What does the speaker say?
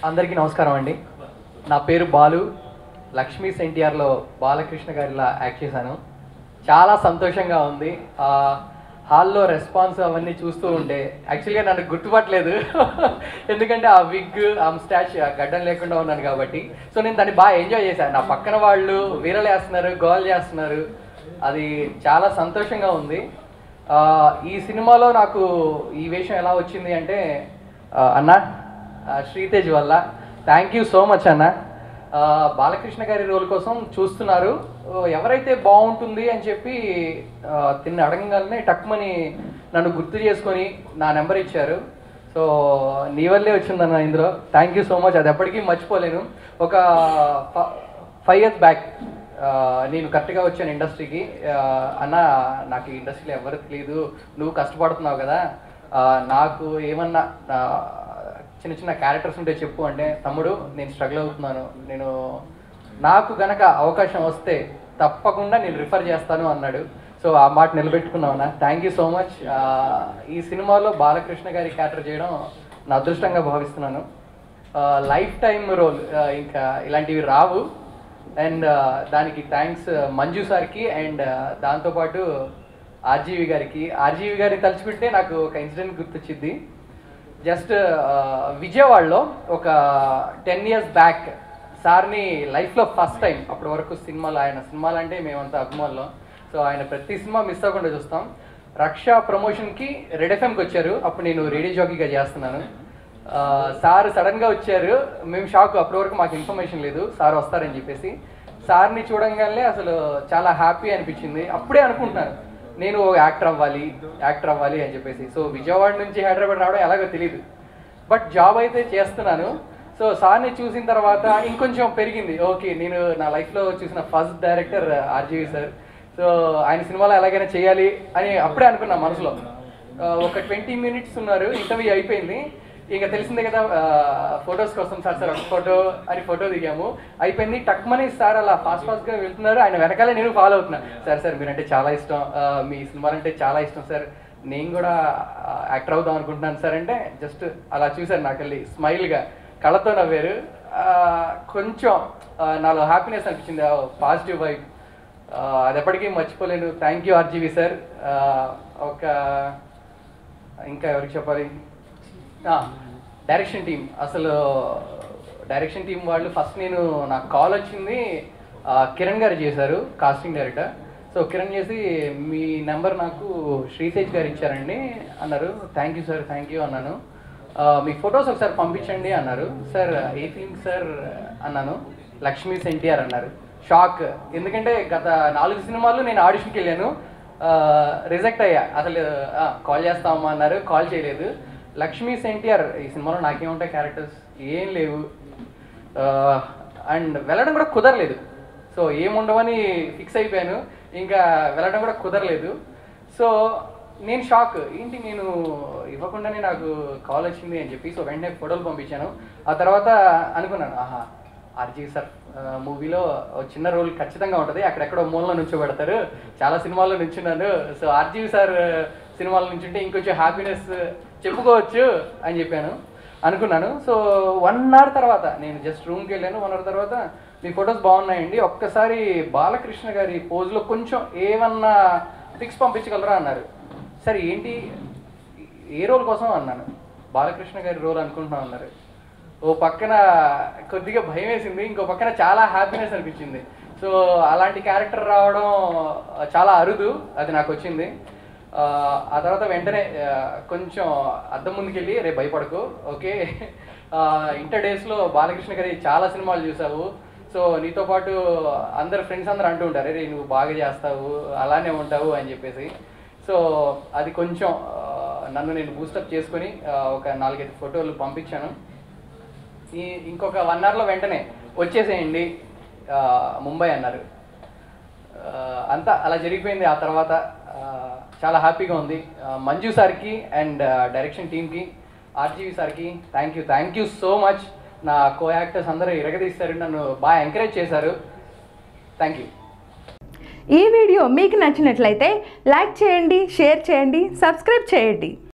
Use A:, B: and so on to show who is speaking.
A: అందరికీ నమస్కారం అండి నా పేరు బాలు లక్ష్మీ ఎన్టీఆర్లో బాలకృష్ణ గారిలా యాక్ట్ చేశాను చాలా సంతోషంగా ఉంది ఆ, హాల్లో రెస్పాన్స్ అవన్నీ చూస్తూ ఉంటే యాక్చువల్గా నన్ను గుర్తుపట్టలేదు ఎందుకంటే ఆ విగ్ ఆ స్టాచ్ ఆ గడ్డం లేకుండా ఉన్నాను కాబట్టి సో నేను దాన్ని బాగా ఎంజాయ్ చేశాను నా పక్కన వాళ్ళు వీరలు వేస్తున్నారు గోల్ చేస్తున్నారు అది చాలా సంతోషంగా ఉంది ఆ, ఈ సినిమాలో నాకు ఈ వేషం ఎలా వచ్చింది అంటే ఆ, అన్న ఆ, శ్రీతేజ్ వల్ల థ్యాంక్ యూ సో మచ్ అన్న ఆ, బాలకృష్ణ గారి రోల్ కోసం చూస్తున్నారు ఓ, ఎవరైతే బాగుంటుంది అని చెప్పి ఆ, తిన్న అడగగానే టక్మని నన్ను గుర్తు చేసుకొని నా నెంబర్ ఇచ్చారు సో నీ వల్లే వచ్చిందన్న ఇందులో థ్యాంక్ యూ సో మచ్ అది ఎప్పటికీ మర్చిపోలేను ఒక ఫైవ్ ఇయర్స్ బ్యాక్ నేను కరెక్ట్గా వచ్చాను ఇండస్ట్రీకి ఆ, అన్న నాకు ఈ ఇండస్ట్రీలో ఎవరు తెలియదు నువ్వు కష్టపడుతున్నావు కదా ఆ, నాకు ఏమన్నా ఆ, చిన్న చిన్న క్యారెక్టర్స్ ఉంటే చెప్పు అంటే తమ్ముడు నేను స్ట్రగుల్ అవుతున్నాను నేను నాకు గనక అవకాశం వస్తే తప్పకుండా నేను రిఫర్ చేస్తాను అన్నాడు సో ఆ మాట నిలబెట్టుకున్నావు అన్న థ్యాంక్ యూ సో మచ్ ఈ సినిమాలో బాలకృష్ణ గారి క్యారెక్టర్ చేయడం నా అదృష్టంగా భావిస్తున్నాను లైఫ్ టైమ్ రోల్ ఇంకా ఇలాంటివి రావు అండ్ దానికి థ్యాంక్స్ మంజు సార్కి అండ్ దాంతోపాటు ఆర్జీవి గారికి ఆర్జీవి గారిని తలుచుకుంటే నాకు ఒక ఇన్సిడెంట్ గుర్తొచ్చింది జస్ట్ విజయవాడలో ఒక టెన్ ఇయర్స్ బ్యాక్ సార్ని లైఫ్లో ఫస్ట్ టైం అప్పటి వరకు సినిమాలు ఆయన సినిమాలు అంటే మేమంతా అభిమానులం సో ఆయన ప్రతి సినిమా మిస్ అవ్వకుండా చూస్తాం రక్ష ప్రమోషన్కి రెడ్ ఎఫ్ఎంకి వచ్చారు అప్పుడు నేను రేడియో జాకీగా చేస్తున్నాను ఆ, సార్ సడన్గా వచ్చారు మేము షాక్ అప్పటి వరకు మాకు ఇన్ఫర్మేషన్ లేదు సార్ వస్తారని చెప్పేసి సార్ని చూడంగానే అసలు చాలా హ్యాపీ అనిపించింది అప్పుడే అనుకుంటున్నాను నేను యాక్టర్ అవ్వాలి యాక్టర్ అవ్వాలి అని చెప్పేసి సో విజయవాడ నుంచి హైదరాబాద్ రావడం ఎలాగో తెలియదు బట్ జాబ్ అయితే చేస్తున్నాను సో సార్ని చూసిన తర్వాత ఇంకొంచెం పెరిగింది ఓకే నేను నా లైఫ్లో చూసిన first director RGV sir so ఆయన సినిమాలో ఎలాగైనా చేయాలి అని అప్పుడే అనుకున్నా మనసులో ఆ, ఒక ట్వంటీ మినిట్స్ ఉన్నారు ఇంటర్వ్యూ అయిపోయింది ఇంకా తెలిసిందే కదా ఫొటోస్ కోసం సార్ సార్ ఒక ఫోటో అని ఫోటో దిగాము అయిపోయింది టక్మని సార్ అలా ఫాస్ట్ ఫాస్ట్గా వెళ్తున్నారు ఆయన వెనకాలే నేను ఫాలో అవుతున్నా సార్ సార్ మీరంటే చాలా ఇష్టం ఆ, మీ సినిమాలు అంటే చాలా ఇష్టం సార్ నేను కూడా యాక్టర్ అవుదాం అనుకుంటున్నాను సార్ అంటే జస్ట్ అలా చూశారు నాకు వెళ్ళి స్మైల్గా కళ్ళతో నవ్వారు ఆ, కొంచెం ఆ, నాలో హ్యాపీనెస్ అనిపించింది పాజిటివ్ వైబ్ అది ఎప్పటికీ మర్చిపోలేను థ్యాంక్ యూ ఆర్జీవి సార్ ఒక ఇంకా ఎవరికి చెప్పాలి డైరెక్షన్ టీం అసలు డైరెక్షన్ టీం వాళ్ళు ఫస్ట్ నేను నాకు కాల్ వచ్చింది ఆ, కిరణ్ గారు చేశారు కాస్టింగ్ డైరెక్టర్ సో కిరణ్ చేసి మీ నెంబర్ నాకు శ్రీతేజ్ గారు ఇచ్చారండి అన్నారు thank you sir thank you అన్నాను ఆ, మీ ఫొటోస్ ఒకసారి పంపించండి అన్నారు సార్ ఏ ఫిల్మ్ సార్ అన్నాను లక్ష్మీ ఎన్టీఆర్ అన్నారు షాక్ ఎందుకంటే గత నాలుగు సినిమాలు నేను ఆడిషన్కి వెళ్ళాను రిజెక్ట్ అయ్యా అసలు కాల్ చేస్తామా అన్నారు కాల్ చేయలేదు లక్ష్మీ ఎన్టీఆర్ ఈ సినిమాలో నాకేముంటాయి క్యారెక్టర్స్ ఏం లేవు అండ్ వెళ్ళడం కూడా కుదరలేదు సో ఏముండవని ఫిక్స్ అయిపోయాను ఇంకా వెళ్ళడం కూడా కుదరలేదు సో నేను షాక్ ఏంటి నేను ఇవ్వకుండానే నాకు కాల్ వచ్చింది అని చెప్పి సో వెంటనే ఫోటోలు పంపించాను ఆ తర్వాత అనుకున్నాను ఆహా ఆర్జీ సార్ మూవీలో చిన్న రోల్ ఖచ్చితంగా ఉంటుంది అక్కడెక్కడో మూలలో నుంచోబెడతారు చాలా సినిమాల్లో నుంచున్నాను సో ఆర్జీవి సార్ సినిమాల నుంచి ఉంటే ఇంకొంచెం హ్యాపీనెస్ చెప్పుకోవచ్చు అని చెప్పాను అనుకున్నాను సో వన్ అవర్ తర్వాత నేను జస్ట్ రూమ్కి వెళ్ళాను వన్ అవర్ తర్వాత మీ ఫొటోస్ బాగున్నాయండి ఒక్కసారి బాలకృష్ణ గారి పోజ్లో కొంచెం ఏమన్నా పిక్స్ పంపించగలరా అన్నారు సరే ఏంటి ఏ రోల్ కోసం అన్నాను బాలకృష్ణ గారి రోల్ అనుకుంటున్నాం అన్నారు ఓ పక్కన కొద్దిగా భయం వేసింది ఇంకో పక్కన చాలా హ్యాపీనెస్ అనిపించింది సో అలాంటి క్యారెక్టర్ రావడం చాలా అరుదు అది నాకు వచ్చింది ఆ, ఆ తర్వాత వెంటనే ఆ, కొంచెం అద్దం ముందుకెళ్ళి రేపు భయపడకు ఓకే ఆ, ఇంటర్ డేస్లో బాలకృష్ణ గారి చాలా సినిమాలు చూసావు సో నీతో పాటు అందరు ఫ్రెండ్స్ అందరూ అంటూ ఉంటారు రే నువ్వు బాగా చేస్తావు అలానే ఉంటావు అని చెప్పేసి సో అది కొంచెం ఆ, నన్ను నేను బూస్టప్ చేసుకొని ఆ, ఒక నాలుగైదు ఫోటోలు పంపించాను ఈ ఇంకొక వన్ అవర్లో వెంటనే వచ్చేసేయండి ఆ, ముంబై అన్నారు ఆ, అంతా అలా జరిగిపోయింది ఆ తర్వాత ఆ, చాలా హ్యాపీగా ఉంది ఆ, మంజు సార్కి అండ్ డైరెక్షన్ టీమ్కి ఆర్జీవి సార్కి thank you thank you so much నా కో యాక్టర్స్ అందరూ ఇరగదీస్తారు నన్ను బాగా ఎంకరేజ్ చేశారు థ్యాంక్ యూ
B: ఈ వీడియో మీకు నచ్చినట్లయితే లైక్ చేయండి షేర్ చేయండి సబ్స్క్రైబ్ చేయండి